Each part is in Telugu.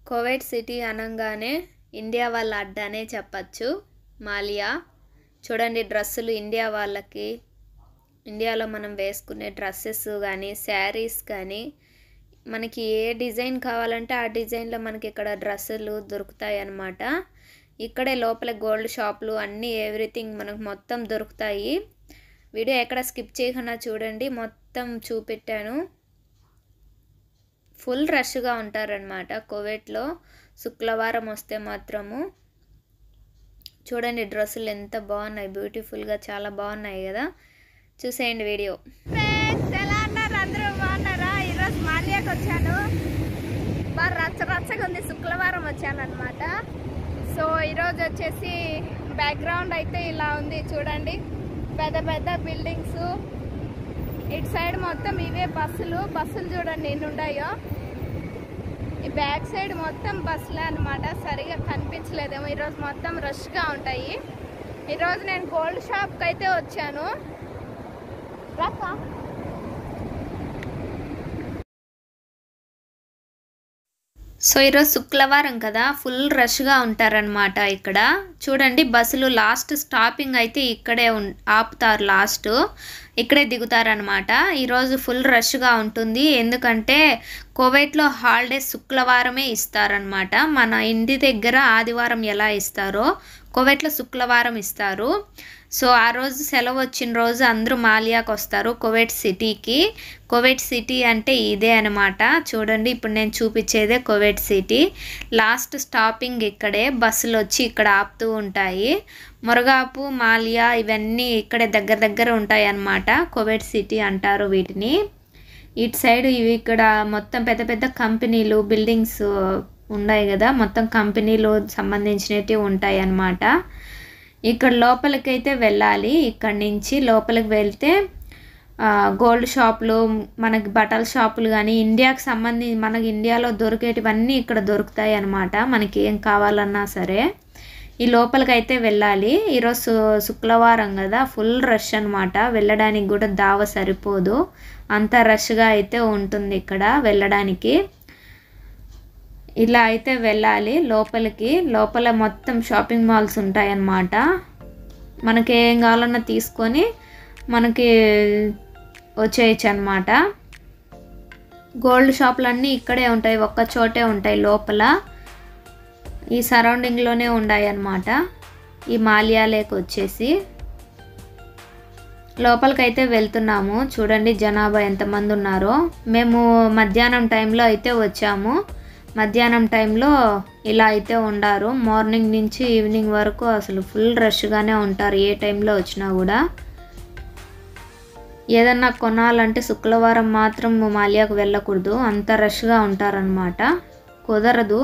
కువైట్ సిటీ అనగానే ఇండియా వాళ్ళ అడ్డానే చెప్పచ్చు మాలియా చూడండి డ్రెస్సులు ఇండియా వాళ్ళకి ఇండియాలో మనం వేసుకునే డ్రెస్సెస్ కానీ శారీస్ కానీ మనకి ఏ డిజైన్ కావాలంటే ఆ డిజైన్లో మనకి ఇక్కడ డ్రెస్సులు దొరుకుతాయి అన్నమాట ఇక్కడే లోపల గోల్డ్ షాపులు అన్నీ ఎవ్రీథింగ్ మనకు మొత్తం దొరుకుతాయి వీడియో ఎక్కడ స్కిప్ చేయకుండా చూడండి మొత్తం చూపెట్టాను ఫుల్ రష్గా ఉంటారనమాట కువైట్లో శుక్రవారం వస్తే మాత్రము చూడండి డ్రెస్సులు ఎంత బాగున్నాయి బ్యూటిఫుల్గా చాలా బాగున్నాయి కదా చూసేయండి వీడియో ఫ్రెండ్స్ ఎలా ఉన్నారు అందరూ బాగున్నారా ఈరోజు మాల్యాకి వచ్చాను బాగా రచ్చ రచ్చగా ఉంది శుక్రవారం వచ్చాను అనమాట సో ఈరోజు వచ్చేసి బ్యాక్గ్రౌండ్ అయితే ఇలా ఉంది చూడండి పెద్ద పెద్ద బిల్డింగ్స్ ఇటు సైడ్ మొత్తం ఇవే బస్సులు బస్సులు చూడండి ఎన్ని ఉన్నాయో ఈ బ్యాక్ సైడ్ మొత్తం బస్సులే అనమాట సరిగా కనిపించలేదేమో ఈరోజు మొత్తం రష్గా ఉంటాయి ఈరోజు నేను గోల్డ్ షాప్కి అయితే వచ్చాను రాకా సో ఈరోజు శుక్రవారం కదా ఫుల్ రష్గా ఉంటారనమాట ఇక్కడ చూడండి బస్సులు లాస్ట్ స్టాపింగ్ అయితే ఇక్కడే ఉన్ ఆపుతారు లాస్ట్ ఇక్కడే దిగుతారనమాట ఈరోజు ఫుల్ రష్గా ఉంటుంది ఎందుకంటే కువైట్లో హాలిడేస్ శుక్రవారమే ఇస్తారనమాట మన ఇంటి దగ్గర ఆదివారం ఎలా ఇస్తారో కువైట్లో శుక్రవారం ఇస్తారు సో ఆ రోజు సెలవు వచ్చిన రోజు అందరూ మాలియాకి వస్తారు కువైట్ సిటీకి కువైట్ సిటీ అంటే ఇదే అనమాట చూడండి ఇప్పుడు నేను చూపించేదే కువైట్ సిటీ లాస్ట్ స్టాపింగ్ ఇక్కడే బస్సులు వచ్చి ఇక్కడ ఆపుతూ ఉంటాయి మురగాపు మాలియా ఇవన్నీ ఇక్కడే దగ్గర దగ్గర ఉంటాయి అన్నమాట కువైట్ సిటీ అంటారు వీటిని ఇటు సైడ్ ఇవి ఇక్కడ మొత్తం పెద్ద పెద్ద కంపెనీలు బిల్డింగ్స్ ఉన్నాయి కదా మొత్తం కంపెనీలు సంబంధించినవి ఉంటాయి అన్నమాట ఇక్కడ లోపలికైతే వెళ్ళాలి ఇక్కడ నుంచి లోపలికి వెళ్తే గోల్డ్ షాపులు మనకి బట్టల షాపులు కానీ ఇండియాకి సంబంధించి మనకి ఇండియాలో దొరికేటివన్నీ ఇక్కడ దొరుకుతాయి అన్నమాట మనకి ఏం కావాలన్నా సరే ఈ లోపలికి అయితే వెళ్ళాలి ఈరోజు శుక్రవారం కదా ఫుల్ రష్ అనమాట వెళ్ళడానికి కూడా దావ సరిపోదు అంత రష్గా అయితే ఉంటుంది ఇక్కడ వెళ్ళడానికి ఇలా అయితే వెళ్ళాలి లోపలికి లోపల మొత్తం షాపింగ్ మాల్స్ ఉంటాయన్నమాట మనకి ఏం కావాలన్నా తీసుకొని మనకి వచ్చేయచ్చు అనమాట గోల్డ్ షాపులన్నీ ఇక్కడే ఉంటాయి ఒక్క చోటే ఉంటాయి లోపల ఈ సరౌండింగ్లోనే ఉన్నాయి అన్నమాట ఈ మాల్యాలేకి వచ్చేసి లోపలికైతే వెళ్తున్నాము చూడండి జనాభా ఎంతమంది ఉన్నారో మేము మధ్యాహ్నం టైంలో అయితే వచ్చాము మధ్యాహ్నం టైంలో ఇలా అయితే ఉండారు మార్నింగ్ నుంచి ఈవినింగ్ వరకు అసలు ఫుల్ రష్గానే ఉంటారు ఏ టైంలో వచ్చినా కూడా ఏదన్నా కొనాలంటే శుక్రవారం మాత్రం మాల్యాకు వెళ్ళకూడదు అంత రష్గా ఉంటారనమాట కుదరదు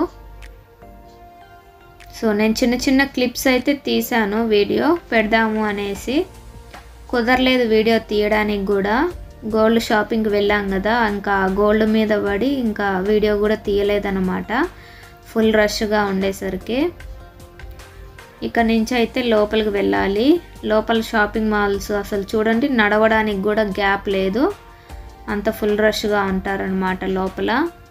సో నేను చిన్న చిన్న క్లిప్స్ అయితే తీసాను వీడియో పెడదాము అనేసి కుదరలేదు వీడియో తీయడానికి కూడా గోల్డ్ షాపింగ్కి వెళ్ళాం కదా ఇంకా గోల్డ్ మీద పడి ఇంకా వీడియో కూడా తీయలేదన్నమాట ఫుల్ రష్గా ఉండేసరికి ఇక్కడ నుంచి అయితే లోపలికి వెళ్ళాలి లోపల షాపింగ్ మాల్స్ అసలు చూడండి నడవడానికి కూడా గ్యాప్ లేదు అంత ఫుల్ రష్గా ఉంటారనమాట లోపల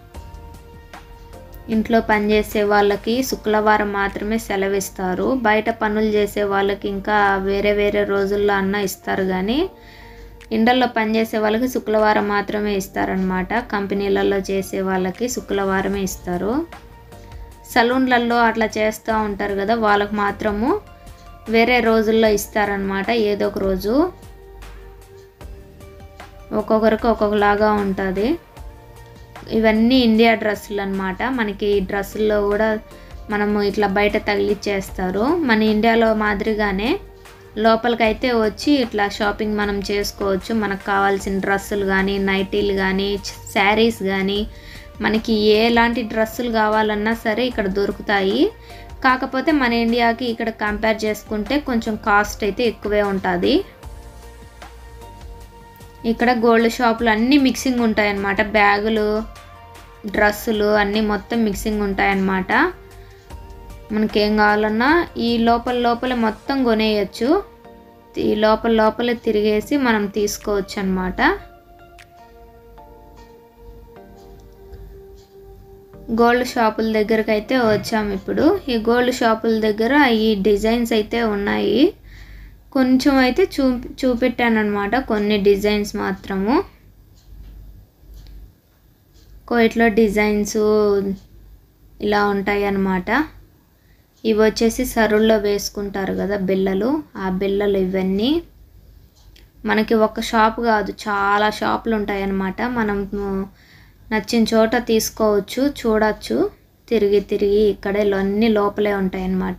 ఇంట్లో పనిచేసే వాళ్ళకి శుక్రవారం మాత్రమే సెలవిస్తారు బయట పనులు చేసే వాళ్ళకి ఇంకా వేరే వేరే రోజుల్లో అన్న ఇస్తారు కానీ ఇండల్లో పనిచేసే వాళ్ళకి శుక్రవారం మాత్రమే ఇస్తారనమాట కంపెనీలలో చేసే వాళ్ళకి శుక్రవారమే ఇస్తారు సలూన్లలో అట్లా చేస్తూ ఉంటారు కదా వాళ్ళకి మాత్రము వేరే రోజుల్లో ఇస్తారనమాట ఏదో ఒక రోజు ఒక్కొక్కరికి ఒక్కొక్కలాగా ఉంటుంది ఇవన్నీ ఇండియా డ్రెస్సులు అనమాట మనకి ఈ డ్రెస్సుల్లో కూడా మనము ఇట్లా బయట తగిలిచ్చేస్తారు మన ఇండియాలో మాదిరిగానే లోపలికైతే వచ్చి ఇట్లా షాపింగ్ మనం చేసుకోవచ్చు మనకు కావాల్సిన డ్రెస్సులు కానీ నైటీలు కానీ శారీస్ కానీ మనకి ఎలాంటి డ్రెస్సులు కావాలన్నా సరే ఇక్కడ దొరుకుతాయి కాకపోతే మన ఇండియాకి ఇక్కడ కంపేర్ చేసుకుంటే కొంచెం కాస్ట్ అయితే ఎక్కువే ఉంటుంది ఇక్కడ గోల్డ్ షాపులు అన్నీ మిక్సింగ్ ఉంటాయన్నమాట బ్యాగులు డ్రెస్సులు అన్నీ మొత్తం మిక్సింగ్ ఉంటాయన్నమాట మనకేం కావాలన్నా ఈ లోపల లోపల మొత్తం కొనేయచ్చు ఈ లోపల లోపల తిరిగేసి మనం తీసుకోవచ్చు అనమాట గోల్డ్ షాపుల దగ్గరకు అయితే వచ్చాము ఇప్పుడు ఈ గోల్డ్ షాపుల దగ్గర ఈ డిజైన్స్ అయితే ఉన్నాయి కొంచెం అయితే చూ చూపెట్టాను అనమాట కొన్ని డిజైన్స్ మాత్రము కోయిట్లో డిజైన్స్ ఇలా ఉంటాయి అన్నమాట ఇవి వచ్చేసి సరుల్లో వేసుకుంటారు కదా బిళ్ళలు ఆ బిళ్ళలు ఇవన్నీ మనకి ఒక షాప్ కాదు చాలా షాపులు ఉంటాయి అన్నమాట మనం నచ్చిన చోట తీసుకోవచ్చు చూడవచ్చు తిరిగి తిరిగి ఇక్కడే అన్నీ లోపలే ఉంటాయి అన్నమాట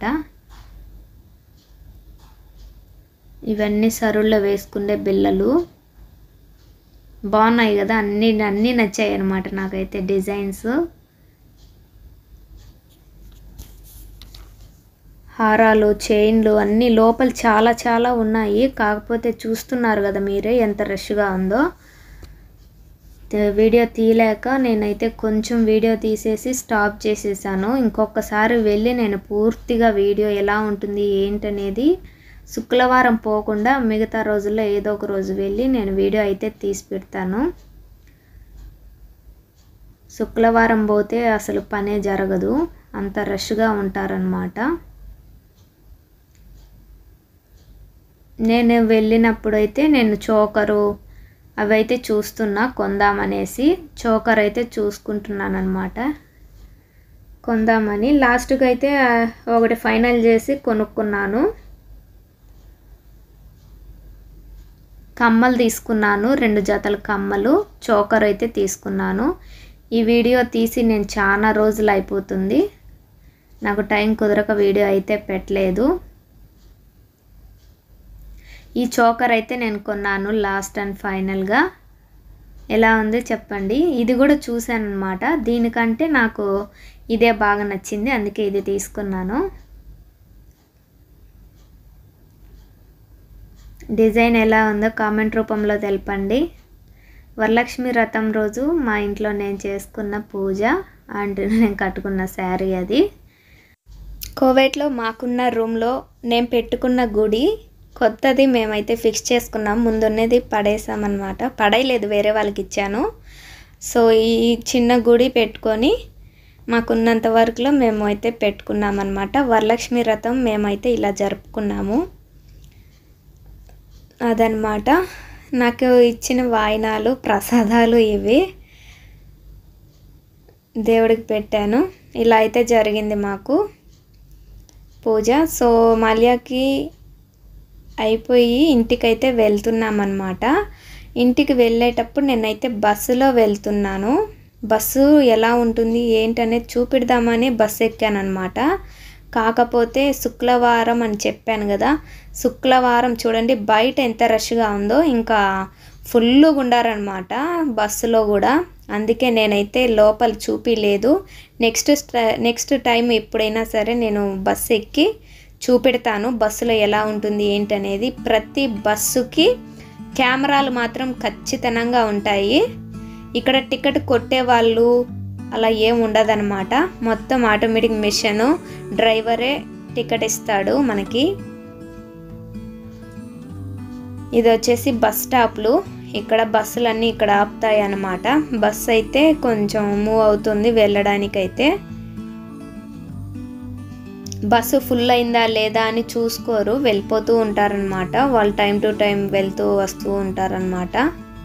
ఇవన్నీ సరుల్లో వేసుకునే బిళ్ళలు బాగున్నాయి కదా అన్నీ అన్నీ నచ్చాయి అన్నమాట నాకైతే డిజైన్స్ హారాలు చైన్లు అన్నీ లోపల చాలా చాలా ఉన్నాయి కాకపోతే చూస్తున్నారు కదా మీరే ఎంత రష్గా ఉందో తే- వీడియో తీయలేక నేనైతే కొంచెం వీడియో తీసేసి స్టాప్ చేసేసాను ఇంకొకసారి వెళ్ళి నేను పూర్తిగా వీడియో ఎలా ఉంటుంది ఏంటనేది శుక్రవారం పోకుండా మిగతా రోజుల్లో ఏదో ఒక రోజు వెళ్ళి నేను వీడియో అయితే తీసి పెడతాను శుక్రవారం పోతే అసలు పనే జరగదు అంత రష్గా ఉంటారనమాట నేను వెళ్ళినప్పుడైతే నేను చోకరు అవైతే చూస్తున్నా కొందామనేసి చోకర్ అయితే చూసుకుంటున్నాను అనమాట కొందామని లాస్ట్కి అయితే ఆ, ఒకటి ఫైనల్ చేసి కొనుక్కున్నాను కమ్మలు తీసుకున్నాను రెండు జతల కమ్మలు చోకర్ అయితే తీసుకున్నాను ఈ వీడియో తీసి నేను చాలా రోజులు అయిపోతుంది నాకు టైం కుదరక వీడియో అయితే పెట్టలేదు ఈ చోకర్ అయితే నేను కొన్నాను లాస్ట్ అండ్ ఫైనల్గా ఎలా ఉంది చెప్పండి ఇది కూడా చూశాను అనమాట దీనికంటే నాకు ఇదే బాగా నచ్చింది అందుకే ఇది తీసుకున్నాను డిజైన్ ఎలా ఉందో కామెంట్ రూపంలో తెలపండి వరలక్ష్మి వ్రతం రోజు మా ఇంట్లో నేను చేసుకున్న పూజ అండ్ నేను కట్టుకున్న శారీ అది కోవేట్లో మాకున్న రూమ్లో నేను పెట్టుకున్న గుడి కొత్తది మేమైతే ఫిక్స్ చేసుకున్నాం ముందున్నది పడేసామన్నమాట పడేయలేదు వేరే వాళ్ళకి ఇచ్చాను సో ఈ చిన్న గుడి పెట్టుకొని మాకున్నంత వరకులో మేము అయితే పెట్టుకున్నాం అనమాట వరలక్ష్మి వ్రతం మేమైతే ఇలా జరుపుకున్నాము అదనమాట నాకు ఇచ్చిన వాయినాలు ప్రసాదాలు ఇవి దేవుడికి పెట్టాను ఇలా అయితే జరిగింది మాకు పూజ సో మాల్యాకి అయిపోయి ఇంటికైతే వెళ్తున్నామన్నమాట ఇంటికి వెళ్ళేటప్పుడు నేనైతే బస్సులో వెళ్తున్నాను బస్సు ఎలా ఉంటుంది ఏంటనేది చూపిద్దామని బస్సు ఎక్కానమాట కాకపోతే శుక్రవారం అని చెప్పాను కదా శుక్రవారం చూడండి బయట ఎంత రష్గా ఉందో ఇంకా ఫుల్గా ఉండారనమాట బస్సులో కూడా అందుకే నేనైతే లోపల చూపిలేదు నెక్స్ట్ నెక్స్ట్ టైం ఎప్పుడైనా సరే నేను బస్సు ఎక్కి చూపెడతాను బస్సులో ఎలా ఉంటుంది ఏంటనేది ప్రతి బస్సుకి కెమెరాలు మాత్రం ఖచ్చితంగా ఉంటాయి ఇక్కడ టికెట్ కొట్టే వాళ్ళు అలా ఏం ఉండదన్నమాట మొత్తం ఆటోమేటిక్ మిషన్ డ్రైవరే టికెట్ ఇస్తాడు మనకి ఇది వచ్చేసి బస్ స్టాప్లు ఇక్కడ బస్సులన్నీ ఇక్కడ ఆపుతాయి అన్నమాట బస్సు అయితే కొంచెం మూవ్ అవుతుంది వెళ్ళడానికైతే బస్సు ఫుల్ అయిందా లేదా అని చూసుకోరు వెళ్ళిపోతూ ఉంటారనమాట వాళ్ళు టైం టు టైం వెళ్తూ వస్తూ ఉంటారనమాట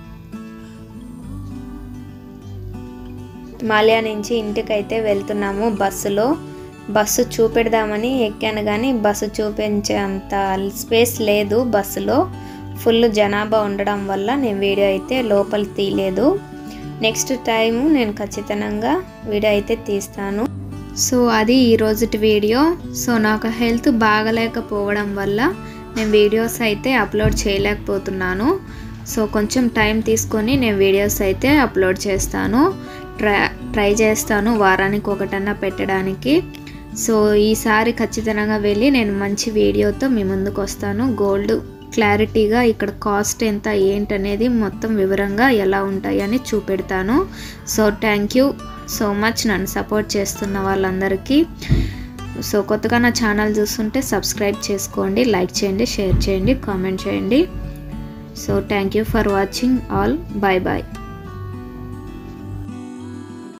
మాల్యా నుంచి ఇంటికైతే వెళ్తున్నాము బస్సులో బస్సు చూపెడదామని ఎక్కాను కానీ బస్సు చూపించే అంత స్పేస్ లేదు బస్సులో ఫుల్ జనాభా ఉండడం వల్ల నేను వీడియో అయితే లోపల తీయలేదు నెక్స్ట్ టైం నేను ఖచ్చితంగా వీడియో అయితే తీస్తాను సో అది ఈరోజుటి వీడియో సో నాకు హెల్త్ బాగలేకపోవడం వల్ల నేను వీడియోస్ అయితే అప్లోడ్ చేయలేకపోతున్నాను సో కొంచెం టైం తీసుకొని నేను వీడియోస్ అయితే అప్లోడ్ చేస్తాను ట్రై ట్రై చేస్తాను వారానికి ఒకటన్నా పెట్టడానికి సో ఈసారి ఖచ్చితంగా వెళ్ళి నేను మంచి వీడియోతో మీ ముందుకు వస్తాను గోల్డ్ క్లారిటీగా ఇక్కడ కాస్ట్ ఎంత ఏంటనేది మొత్తం వివరంగా ఎలా ఉంటాయని చూపెడతాను so thank you so much నన్ను సపోర్ట్ చేస్తున్న వాళ్ళందరికీ సో కొత్తగా నా ఛానల్ చూస్తుంటే సబ్స్క్రైబ్ చేసుకోండి లైక్ చేయండి షేర్ చేయండి కామెంట్ చేయండి so thank you for watching all bye bye